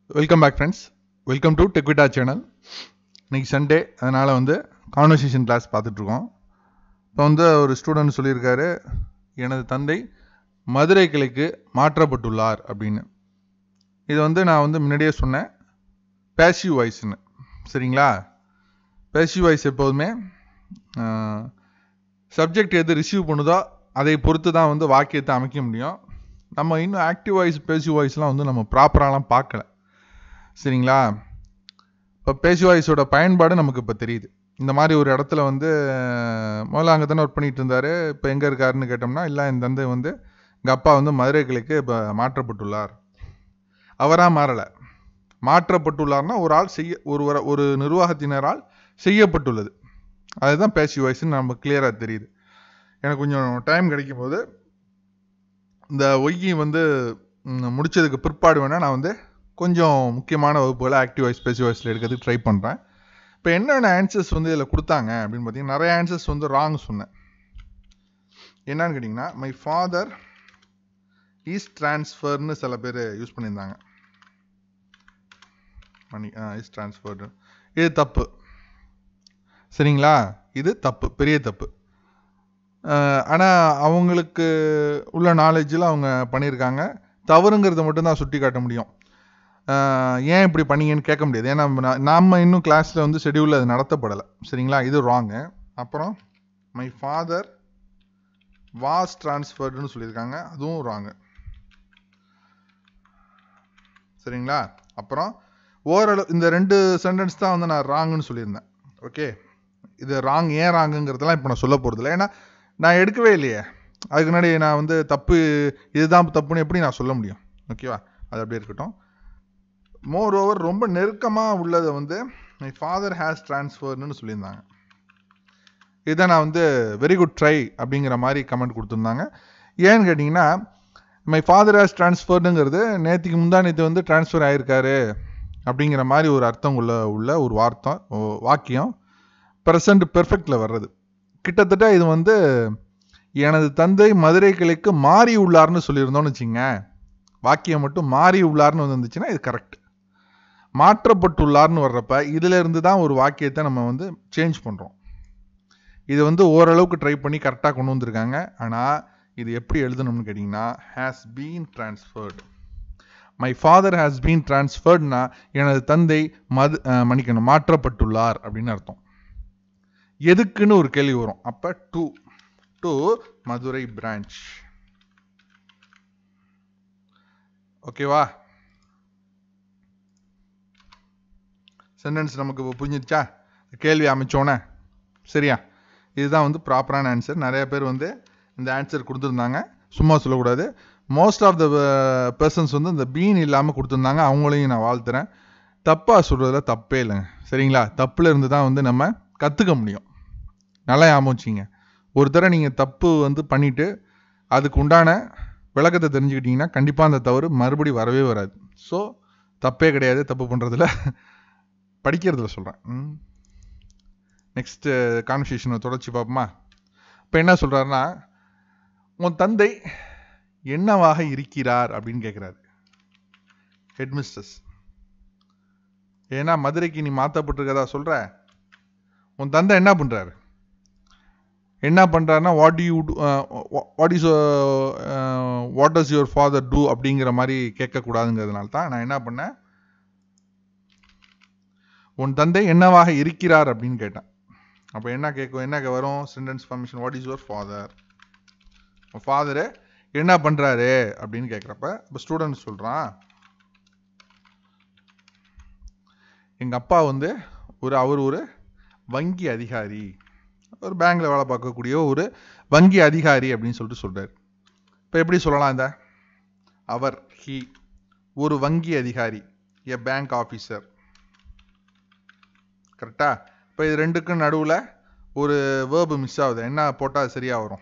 welcome back friends welcome to Techvitta channel இன்னைக்கு Sunday அதனால் வந்து கான்வர்சேஷன் கிளாஸ் பார்த்துட்ருக்கோம் இப்போ வந்து ஒரு ஸ்டூடெண்ட் சொல்லியிருக்காரு எனது தந்தை மதுரை கிளைக்கு மாற்றப்பட்டுள்ளார் அப்படின்னு இது வந்து நான் வந்து முன்னாடியே சொன்னேன் பேசிவ் வாய்ஸ்னு சரிங்களா பேசிவ் வாய்ஸ் எப்போதுமே சப்ஜெக்ட் எது ரிசீவ் பண்ணுதோ அதை பொறுத்து தான் வந்து வாக்கியத்தை அமைக்க முடியும் நம்ம இன்னும் ஆக்டிவ் வாய்ஸ் பேசிவ் வாய்ஸ்லாம் வந்து நம்ம ப்ராப்பராலாம் பார்க்கல சரிங்களா இப்போ பேசிவ் வாய்ஸோட பயன்பாடு நமக்கு இப்போ தெரியுது இந்த மாதிரி ஒரு இடத்துல வந்து முதல்ல அங்கே தானே ஒர்க் பண்ணிட்டு இருந்தார் இப்போ எங்கே இருக்காருன்னு கேட்டோம்னா இல்லை என் தந்தை வந்து எங்கள் அப்பா வந்து மதுரை கிளைக்கு இப்போ மாற்றப்பட்டுள்ளார் அவராக மாறலை மாற்றப்பட்டுள்ளார்னா ஒரு ஆள் செய்ய ஒரு வர- ஒரு நிர்வாகத்தினரால் செய்யப்பட்டுள்ளது அதுதான் பேசிவ் வாய்ஸ்ன்னு நம்ம கிளியராக தெரியுது எனக்கு கொஞ்சம் டைம் கிடைக்கும் போது இந்த ஒய்கி வந்து ம், முடிச்சதுக்கு பிற்பாடு வேணால் நான் வந்து கொஞ்சம் முக்கியமான வகுப்புகளை ஆக்டிவ் வாய்ஸ் பேசிவ் வாய்ஸில் எடுக்கிறதுக்கு ட்ரை பண்ணுறேன் இப்போ என்னென்ன ஆன்சர்ஸ் வந்து இதில் கொடுத்தாங்க அப்படின்னு பார்த்தீங்கன்னா நிறைய ஆன்சர்ஸ் வந்து ராங் சொன்னேன் என்னன்னு கேட்டிங்கன்னா மை ஃபாதர் ஈஸ் ட்ரான்ஸ்ஃபர்னு சில பேர் யூஸ் பண்ணியிருந்தாங்க மணி ஆ இஸ் ட்ரான்ஸ்ஃபர்டு இது தப்பு சரிங்களா இது தப்பு பெரிய தப்பு ஆனால் அவங்களுக்கு உள்ள நாலேஜில் அவங்க பண்ணியிருக்காங்க தவறுங்கிறத மட்டும்தான் சுட்டி காட்ட முடியும் அஹ் ஏன் இப்படி பண்ணீங்கன்னு கேட்க முடியாது ஏன்னா நம்ம- நாம இன்னும் கிளாஸில் வந்து ஷெடியூலில் அது நடத்தப்படலை சரிங்களா இது ராங்கு அப்புறம் மை ஃபாதர் வாஸ் ட்ரான்ஸ்ஃபர்டுன்னு சொல்லியிருக்காங்க அதுவும் ராங்கு சரிங்களா அப்புறம் ஓரளவு இந்த ரெண்டு சென்டென்ஸ் தான் வந்து நான் ராங்குன்னு சொல்லியிருந்தேன் ஓகே இது ராங் ஏன் ராங்குங்கிறதெல்லாம் இப்போ நான் சொல்ல போகிறதில்ல ஏன்னா நான் எடுக்கவே இல்லையே அதுக்கு முன்னாடி நான் வந்து தப்பு இதுதான் தப்புன்னு எப்படி நான் சொல்ல முடியும் ஓகேவா அது அப்படியே இருக்கட்டும் மோர் ஓவர் ரொம்ப நெருக்கமாக உள்ளதை வந்து மை ஃபாதர் ஹேஸ் ட்ரான்ஸ்ஃபர்னு சொல்லியிருந்தாங்க இதை நான் வந்து வெரி குட் ட்ரை அப்படிங்கிற மாதிரி கமெண்ட் கொடுத்துருந்தாங்க ஏன்னு கேட்டிங்கன்னா மை ஃபாதர் ஹேஸ் ட்ரான்ஸ்ஃபர்டுங்கிறது நேற்றுக்கு முந்தா நேற்று வந்து ட்ரான்ஸ்ஃபர் ஆகிருக்காரு அப்படிங்கிற மாதிரி ஒரு அர்த்தம் உள்ள உள்ள ஒரு வார்த்தை ஓ- வாக்கியம் ப்ரெசண்ட் பெர்ஃபெக்டில் வர்றது கிட்டத்தட்ட இது வந்து எனது தந்தை மதுரை கிளைக்கு மாறி உள்ளார்னு சொல்லியிருந்தோம்னு வச்சுங்க வாக்கியம் மட்டும் மாறி உள்ளார்னு வந்துச்சுன்னா இது கரெக்ட் மாற்றப்பட்டுள்ளார்னு வர்றப்ப இதுல இருந்து தான் ஒரு வாக்கியத்தை நம்ம வந்து சேஞ்ச் பண்ணுறோம் இது வந்து ஓரளவுக்கு ட்ரை பண்ணி கரெக்டாக கொண்டு வந்திருக்காங்க ஆனால் இது எப்படி எழுதணும்னு கேட்டிங்கன்னா has been transferred my father has been ட்ரான்ஸ்ஃபர்ட்னா எனது தந்தை மது அஹ், மன்னிக்கணும் மாற்றப்பட்டுள்ளார் அப்படின்னு அர்த்தம் எதுக்குன்னு ஒரு கேள்வி வரும் அப்போ டு டு மதுரை பிரான்ச் ஓகேவா சென்டென்ஸ் நமக்கு இப்போ புரிஞ்சிருச்சா கேள்வி அமைச்சோன்னே சரியா இதுதான் வந்து ப்ராப்பரான ஆன்சர் நிறைய பேர் வந்து இந்த ஆன்சர் கொடுத்துருந்தாங்க சும்மா சொல்லக்கூடாது மோஸ்ட் ஆஃப் த பர்சன்ஸ் வந்து இந்த பீன் இல்லாமல் கொடுத்துருந்தாங்க அவங்களையும் நான் வாழ்த்துறேன் தப்பாக சொல்கிறதுல தப்பே இல்லைங்க சரிங்களா தப்புல இருந்து தான் வந்து நம்ம கற்றுக்க முடியும் நல்லா ஞாபகம் வச்சுங்க ஒரு தடவை நீங்கள் தப்பு வந்து பண்ணிவிட்டு அதுக்கு உண்டான விளக்கத்தை தெரிஞ்சுக்கிட்டீங்கன்னா கண்டிப்பாக அந்த தவறு மறுபடி வரவே வராது ஸோ தப்பே கிடையாது தப்பு பண்ணுறதுல படிக்கிறதுல சொல்கிறேன் நெக்ஸ்ட்டு கான்வர்சேஷனை தொடர்ச்சி பார்ப்போமா இப்போ என்ன சொல்கிறாருன்னா உன் தந்தை என்னவாக இருக்கிறார் அப்படின்னு கேட்குறாரு ஹெட்மிஸ்டர்ஸ் ஏன்னா மதுரைக்கு நீ மாற்றப்பட்டிருக்கதா சொல்கிற உன் தந்தை என்ன பண்ணுறாரு என்ன பண்ணுறாருன்னா what you what is what does your father do அப்படிங்கிற மாதிரி கேட்கக்கூடாதுங்கிறதுனால தான் நான் என்ன பண்ணேன் உன் தந்தை என்னவாக இருக்கிறார் அப்படின்னு கேட்டேன் அப்போ என்ன கேட்கும் என்ன வரும் sentence formation what is your father உன் ஃபாதரு என்ன பண்ணுறாரு அப்படின்னு கேட்குறப்ப இப்போ ஸ்டூடெண்ட் சொல்கிறான் எங்கள் அப்பா வந்து ஒரு அவர் ஒரு வங்கி அதிகாரி ஒரு பேங்க்ல வேலை பார்க்கக்கூடிய ஒரு வங்கி அதிகாரி அப்படின்னு சொல்லிட்டு சொல்றாரு இப்போ எப்படி சொல்லலாம் இந்த அவர் ஹி ஒரு வங்கி அதிகாரி எ பேங்க் ஆஃபீஸர் கரெக்டா இப்போ இது ரெண்டுக்கும் நடுவில் ஒரு வேர்பு மிஸ் ஆகுது என்ன போட்டால் சரியா வரும்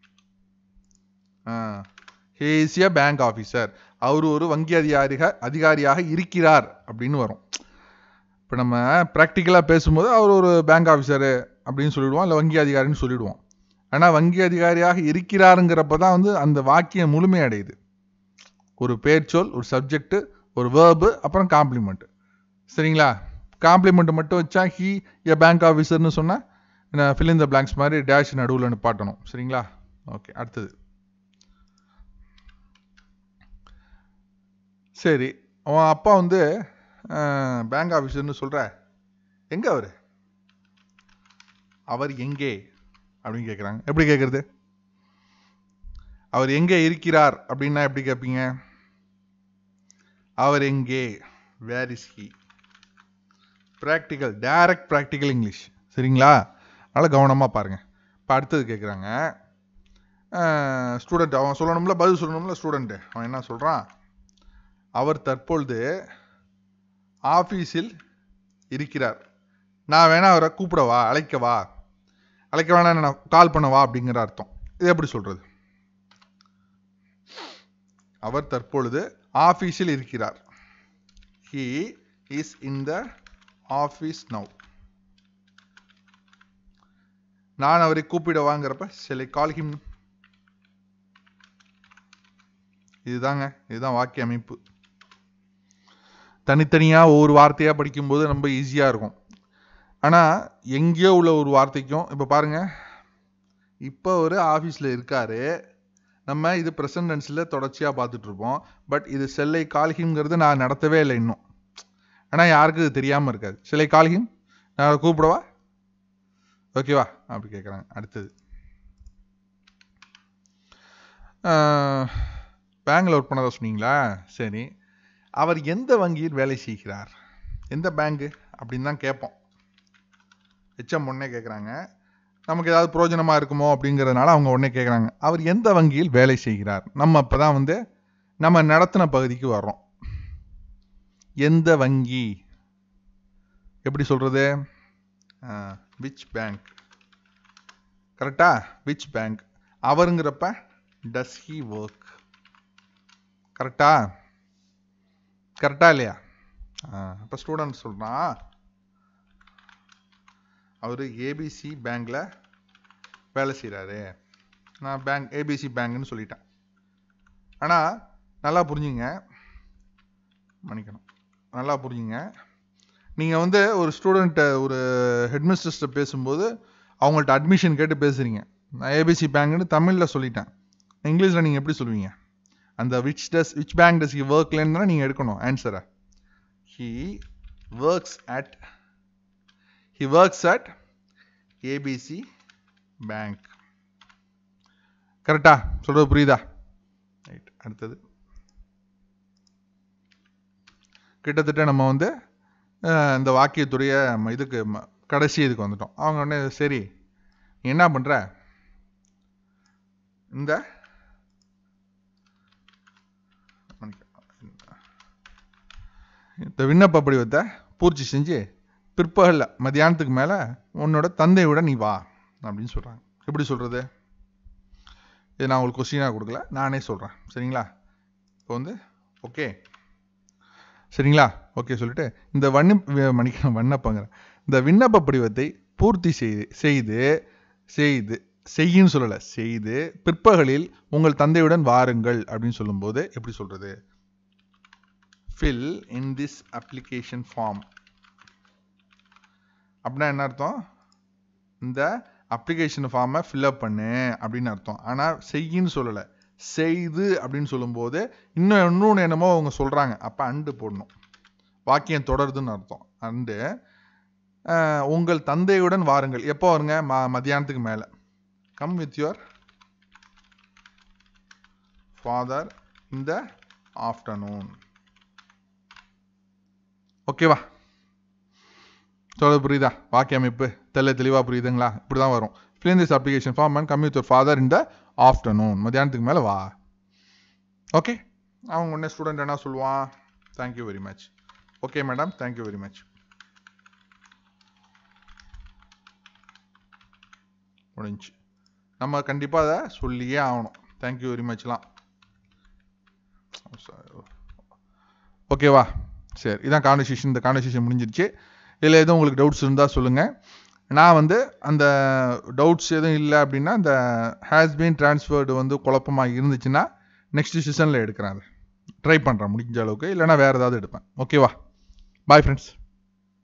he is a bank officer அவர் ஒரு வங்கி அதிகாரிக அதிகாரியாக இருக்கிறார் அப்படின்னு வரும் இப்போ நம்ம ப்ராக்டிக்கலாக பேசும்போது அவர் ஒரு பேங்க் ஆஃபீஸரு அப்படின்னு சொல்லிடுவோம் இல்லை வங்கி அதிகாரின்னு சொல்லிடுவோம் ஆனால் வங்கி அதிகாரியாக இருக்கிறாருங்கிறப்ப தான் வந்து அந்த வாக்கியம் முழுமையடையுது ஒரு பேர்ச்சொல் ஒரு சப்ஜெக்ட் ஒரு வேர்பு அப்புறம் காம்ப்ளிமெண்ட் சரிங்களா காம்ப்ளிமெண்ட் மட்டும் வச்சா ஹி எ பேங்க் ஆஃபீஸர்னு சொன்னால் ஃபில் இந்த பிளாங்க்ஸ் மாதிரி டேஷ் நடுவில் நிப்பாட்டணும் சரிங்களா ஓகே அடுத்தது சரி அவன் அப்பா வந்து பேங்க் ஆஃபீஸர்னு சொல்கிற எங்கே அவர் அவர் எங்கே அப்படின்னு கேட்குறாங்க எப்படி கேட்குறது அவர் எங்கே இருக்கிறார் அப்படின்னா எப்படி கேட்பீங்க அவர் எங்கே where is he practical direct practical English சரிங்களா அதனால் கவனமாக பாருங்கள் இப்போ அடுத்தது கேட்குறாங்க ஸ்டூடெண்ட் அவன் சொல்லணும்ல பதில் சொல்லணும்ல ஸ்டூடெண்ட்டு அவன் என்ன சொல்கிறான் அவர் தற்பொழுது ஆஃபீஸில் இருக்கிறார் நான் வேணா அவரை கூப்பிடவா அழைக்கவா அழைக்க வேணா நான் கால் பண்ணவா அப்படிங்கிற அர்த்தம் இது எப்படி சொல்கிறது அவர் தற்பொழுது ஆஃபீஸில் இருக்கிறார் he is in the office now நான் அவரை கூப்பிடவாங்கிறப்ப சிலை கால் ஹிம் இதுதாங்க இதுதான் வாக்கிய அமைப்பு தனித்தனியாக ஒவ்வொரு வார்த்தையாக படிக்கும்போது ரொம்ப ஈஸியாக இருக்கும் ஆனால் எங்கேயோ உள்ள ஒரு வார்த்தைக்கும் இப்போ பாருங்க இப்போ ஒரு ஆஃபீஸில் இருக்காரு நம்ம இது ப்ரெசன்ட் டென்ஸில் தொடர்ச்சியாக பார்த்துட்டு இருப்போம் பட் இது செல்லை கால்ஹிம்ங்கிறது நான் நடத்தவே இல்லை இன்னும் ஆனால் யாருக்கும் இது தெரியாமல் இருக்காது சிலை கால்ஹிம் நான் கூப்பிடவா ஓகேவா அப்படி கேட்குறாங்க அடுத்தது பேங்கில் ஒர்க் பண்ணதா சொன்னீங்களா சரி அவர் எந்த வங்கியில் வேலை செய்கிறார் எந்த பேங்கு அப்படின்னு தான் கேட்போம் ஹெச்எம் உடனே கேட்குறாங்க நமக்கு ஏதாவது பிரயோஜனமாக இருக்குமோ அப்படிங்கிறதுனால அவங்க உடனே கேட்குறாங்க அவர் எந்த வங்கியில் வேலை செய்கிறார் நம்ம இப்போ தான் வந்து நம்ம நடத்தின பகுதிக்கு வர்றோம் எந்த வங்கி எப்படி சொல்கிறது விச் பேங்க் கரெக்டா விச் பேங்க் அவருங்கிறப்ப டஸ் ஹி ஒர்க் கரெக்டா கரெக்டா இல்லையா அப்போ ஸ்டூடெண்ட் சொல்கிறான் அவர் ஏபிசி பேங்க்கில் வேலை செய்கிறாரு நான் பேங்க் ஏபிசி பேங்க்னு சொல்லிட்டேன் ஆனால் நல்லா புரிஞ்சுங்க மன்னிக்கணும் நல்லா புரிஞ்சுங்க நீங்கள் வந்து ஒரு ஸ்டூடெண்ட்டை ஒரு ஹெட்மிஸ்டர்ஸ்ட்டை பேசும்போது அவங்கள்ட்ட அட்மிஷன் கேட்டு பேசுகிறீங்க நான் ஏபிசி பேங்க்னு தமிழில் சொல்லிட்டேன் இங்கிலீஷில் நீங்கள் எப்படி சொல்லுவீங்க அந்த which does which bank does he ஒர்க்லன்னு தானே நீங்கள் எடுக்கணும் ஆன்சரை he works at he works at ABC bank கரெக்டா சொல்கிறது புரியுதா ரைட் அடுத்தது கிட்டத்தட்ட நம்ம வந்து இந்த வாக்கியத்துடைய இதுக்கு கடைசி இதுக்கு வந்துட்டோம் அவங்க உடனே சரி நீ என்ன பண்ணுற இந்த இந்த விண்ணப்ப படிவத்தை பூர்த்தி செஞ்சு பிற்பகலில் மதியானத்துக்கு மேலே உன்னோட தந்தையோட நீ வா அப்படின்னு சொல்கிறாங்க எப்படி சொல்கிறது இது நான் உங்களுக்கு கொஸ்டினாக கொடுக்கல நானே சொல்கிறேன் சரிங்களா இப்போ வந்து ஓகே சரிங்களா ஓகே சொல்லிட்டு இந்த வண்ணி மணிக்க விண்ணப்பங்கிறேன் இந்த விண்ணப்ப படிவத்தை பூர்த்தி செய்து செய்து செய்து செய்யின்னு சொல்லலை செய்து பிற்பகலில் உங்கள் தந்தையுடன் வாருங்கள் அப்படின்னு சொல்லும்போது எப்படி சொல்கிறது fill in this application form அப்படின்னா என்ன அர்த்தம் இந்த அப்ளிகேஷன் ஃபார்மை ஃபில்அப் பண்ணு அப்படின்னு அர்த்தம் ஆனால் செய்யின்னு சொல்லலை செய்து அப்படின்னு சொல்லும்போது இன்னும் இன்னொன்று என்னமோ அவங்க சொல்கிறாங்க அப்போ அண்டு போடணும் வாக்கியம் தொடருதுன்னு அர்த்தம் அண்டு உங்கள் தந்தையுடன் வாருங்கள் எப்போ வருங்க ம மத்தியானத்துக்கு மேலே கம் வித் யுவர் ஃபாதர் இந்த ஆஃப்டர்நூன் ஓகேவா சொல்றது புரியுதா வாக்கிய அமைப்பு தெல்ல தெளிவாக புரியுதுங்களா இப்படி தான் வரும் fill this application form and come with father இந்த ஆஃப்டர்நூன் மத்தியானத்துக்கு மேலே வா ஓகே அவன் உடனே ஸ்டூடெண்ட் என்ன சொல்லுவான் thank you very much okay madam thank you very much முடிஞ்சு நம்ம கண்டிப்பாக அதை சொல்லியே ஆகணும் தேங்க்யூ வெரி மச்லாம் ஓகேவா சரி இதான் கான்வர்சேஷன் இந்த கான்வர்சேஷன் முடிஞ்சிருச்சு இதில் எதுவும் உங்களுக்கு டவுட்ஸ் இருந்தால் சொல்லுங்கள் நான் வந்து அந்த டவுட்ஸ் எதுவும் இல்லை அப்படின்னா இந்த ஹேஸ் பீன் டிரான்ஸ்ஃபர்டு வந்து குழப்பமாக இருந்துச்சுன்னா நெக்ஸ்ட் செஷனில் எடுக்கிறேன் அது ட்ரை பண்ணுறேன் முடிஞ்ச அளவுக்கு இல்லைனா வேறு ஏதாவது எடுப்பேன் ஓகேவா பாய் ஃப்ரெண்ட்ஸ்